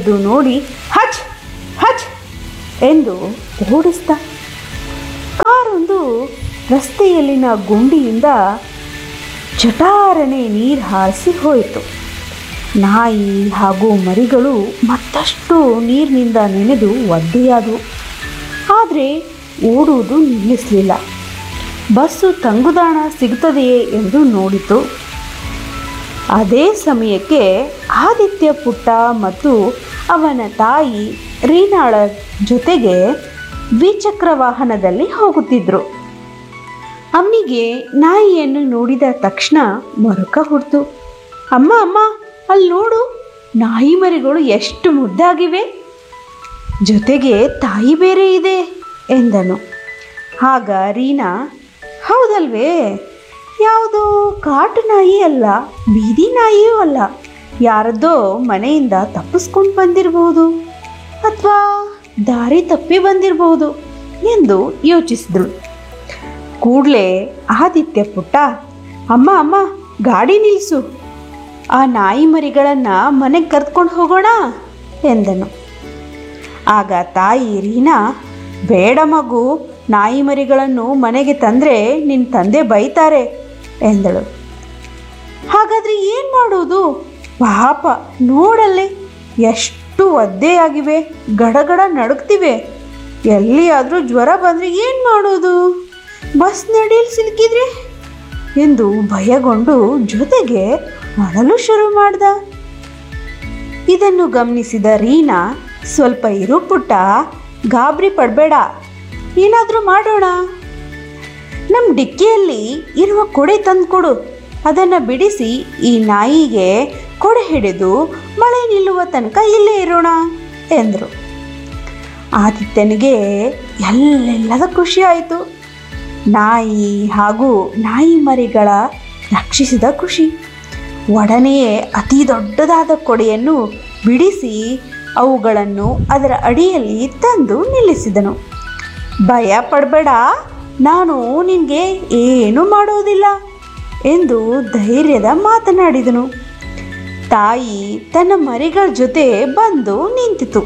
ಬಂದದ್ದು ನೋಡಿ ಹಚ್ ಹಚ್ ಎಂದು ಓಡಿಸ್ದ ಕಾರೊಂದು ರಸ್ತೆಯಲ್ಲಿನ ಗುಂಡಿಯಿಂದ ಚಟಾರನೆ ನೀರು ಹಾರಿಸಿ ಹೋಯಿತು ನಾಯಿ ಹಾಗೂ ಮರಿಗಳು ಮತ್ತಷ್ಟು ನೀರಿನಿಂದ ನೆನೆದು ಒದ್ದೆಯಾದವು ಆದರೆ ಓಡುವುದು ನಿಲ್ಲಿಸಲಿಲ್ಲ ಬಸ್ಸು ತಂಗುದಾಣ ಸಿಗುತ್ತದೆಯೇ ಎಂದು ನೋಡಿತು ಅದೇ ಸಮಯಕ್ಕೆ ಆದಿತ್ಯ ಪುಟ್ಟ ಮತ್ತು ಅವನ ತಾಯಿ ರೀನಾಳ ಜೊತೆಗೆ ದ್ವಿಚಕ್ರ ವಾಹನದಲ್ಲಿ ಹೋಗುತ್ತಿದ್ದರು ಅವನಿಗೆ ನಾಯಿಯನ್ನು ನೋಡಿದ ತಕ್ಷಣ ಮರುಕ ಹುಡ್ತು ಅಮ್ಮ ಅಮ್ಮ ಅಲ್ಲಿ ನೋಡು ನಾಯಿ ಮರಿಗಳು ಎಷ್ಟು ಮುದ್ದಾಗಿವೆ ಜೊತೆಗೆ ತಾಯಿ ಬೇರೆ ಇದೆ ಎಂದನು ಆಗ ರೀನಾ ಹೌದಲ್ವೇ ಯಾವುದೋ ಕಾಟು ನಾಯಿ ಅಲ್ಲ ಬೀದಿ ನಾಯಿಯೂ ಅಲ್ಲ ಯಾರದ್ದೋ ಮನೆಯಿಂದ ತಪ್ಪಿಸ್ಕೊಂಡು ಬಂದಿರಬಹುದು ಅಥವಾ ದಾರಿ ತಪ್ಪಿ ಬಂದಿರಬಹುದು ಎಂದು ಯೋಚಿಸಿದಳು ಕೂಡಲೇ ಆದಿತ್ಯ ಪುಟ್ಟ ಅಮ್ಮ ಅಮ್ಮ ಗಾಡಿ ನಿಲ್ಲಿಸು ಆ ನಾಯಿ ಮರಿಗಳನ್ನು ಮನೆಗೆ ಕರೆದುಕೊಂಡು ಹೋಗೋಣ ಎಂದನು ಆಗ ತಾಯಿ ರೀನಾ ಬೇಡ ಮಗು ನಾಯಿ ಮರಿಗಳನ್ನು ಮನೆಗೆ ತಂದರೆ ನಿನ್ನ ತಂದೆ ಬೈತಾರೆ ಎಂದಳು ಹಾಗಾದರೆ ಏನು ಮಾಡೋದು ಪಾಪ ನೋಡಲ್ಲಿ ಎಷ್ಟು ಒದ್ದೆಯಾಗಿವೆ ಗಡಗಡ ನಡುಗ್ತಿವೆ ಎಲ್ಲಿಯಾದರೂ ಜ್ವರ ಬಂದರೆ ಏನು ಮಾಡೋದು ಬಸ್ ನಡಿಯಲ್ಲಿ ಸಿಲುಕಿದ್ರೆ ಎಂದು ಭಯಗೊಂಡು ಜೊತೆಗೆ ಅಳಲು ಶುರು ಮಾಡ್ದ ಇದನ್ನು ಗಮನಿಸಿದ ರೀನಾ ಸ್ವಲ್ಪ ಇರು ಪುಟ್ಟ ಗಾಬರಿ ಪಡಬೇಡ ಏನಾದರೂ ಮಾಡೋಣ ನಮ್ಮ ಡಿಕ್ಕಿಯಲ್ಲಿ ಇರುವ ಕೊಡೆ ತಂದುಕೊಡು ಅದನ್ನು ಬಿಡಿಸಿ ಈ ನಾಯಿಗೆ ಕೊಡೆ ಹಿಡಿದು ಮಳೆ ನಿಲ್ಲುವ ತನಕ ಇಲ್ಲೇ ಇರೋಣ ಎಂದರು ಆದಿತ್ಯನಿಗೆ ಎಲ್ಲೆಲ್ಲದ ಖುಷಿ ಆಯಿತು ನಾಯಿ ಹಾಗೂ ನಾಯಿ ಮರಿಗಳ ರಕ್ಷಿಸಿದ ಖುಷಿ ಒಡನೆಯೇ ಅತಿ ದೊಡ್ಡದಾದ ಕೊಡೆಯನ್ನು ಬಿಡಿಸಿ ಅವುಗಳನ್ನು ಅದರ ಅಡಿಯಲ್ಲಿ ತಂದು ನಿಲ್ಲಿಸಿದನು ಭಯ ಪಡಬೇಡ ನಾನು ನಿನಗೆ ಏನೂ ಮಾಡೋದಿಲ್ಲ ಎಂದು ಧೈರ್ಯದ ಮಾತನಾಡಿದನು ತಾಯಿ ತನ್ನ ಮರಿಗಳ ಜೊತೆ ಬಂದು ನಿಂತಿತು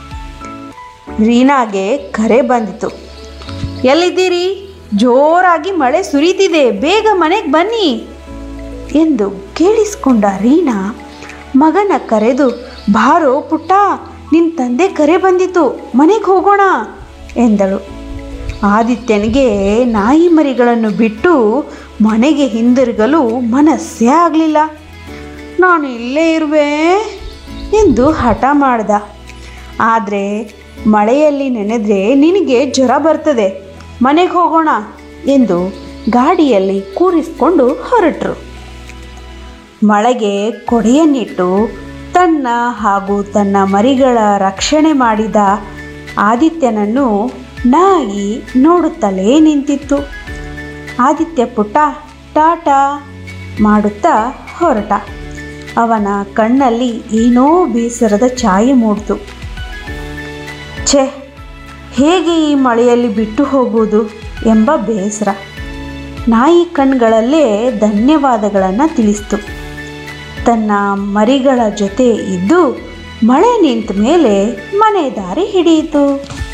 ರೀನಾಗೆ ಕರೆ ಬಂದಿತು ಎಲ್ಲಿದ್ದೀರಿ ಜೋರಾಗಿ ಮಳೆ ಸುರಿತಿದೆ ಬೇಗ ಮನೆಗೆ ಬನ್ನಿ ಎಂದು ಕೇಳಿಸ್ಕೊಂಡ ರೀನಾ ಮಗನ ಕರೆದು ಬಾರೋ ಪುಟ್ಟ ನಿನ್ನ ತಂದೆ ಕರೆ ಬಂದಿತು ಮನೆಗೆ ಹೋಗೋಣ ಎಂದಳು ಆದಿತ್ಯನಿಗೆ ನಾಯಿ ಮರಿಗಳನ್ನು ಬಿಟ್ಟು ಮನೆಗೆ ಹಿಂದಿರುಗಲು ಮನಸ್ಸೇ ಆಗಲಿಲ್ಲ ನಾನು ಇಲ್ಲೇ ಇರುವೆ ಎಂದು ಹಠ ಮಾಡ್ದ ಆದರೆ ಮಳೆಯಲ್ಲಿ ನೆನೆದ್ರೆ ನಿನಗೆ ಜ್ವರ ಬರ್ತದೆ ಮನೆಗೆ ಹೋಗೋಣ ಎಂದು ಗಾಡಿಯಲ್ಲಿ ಕೂರಿಸ್ಕೊಂಡು ಹೊರಟರು ಮಳೆಗೆ ಕೊಡೆಯನ್ನಿಟ್ಟು ತನ್ನ ಹಾಗೂ ತನ್ನ ಮರಿಗಳ ರಕ್ಷಣೆ ಮಾಡಿದ ಆದಿತ್ಯನನ್ನು ನಾಯಿ ನೋಡುತ್ತಲೇ ನಿಂತಿತ್ತು ಆದಿತ್ಯ ಪುಟ್ಟ ಟಾಟಾ ಮಾಡುತ್ತಾ ಹೊರಟ ಅವನ ಕಣ್ಣಲ್ಲಿ ಏನೋ ಬೇಸರದ ಛಾಯೆ ಮೂಡಿತು ಛೆ ಹೇಗೆ ಈ ಮಳೆಯಲ್ಲಿ ಬಿಟ್ಟು ಹೋಗುವುದು ಎಂಬ ಬೇಸರ ನಾಯಿ ಕಣ್ಗಳಲ್ಲೇ ಧನ್ಯವಾದಗಳನ್ನು ತಿಳಿಸ್ತು ತನ್ನ ಮರಿಗಳ ಜೊತೆ ಇದ್ದು ಮಳೆ ನಿಂತ ಮೇಲೆ ಮನೆ ದಾರಿ ಹಿಡಿಯಿತು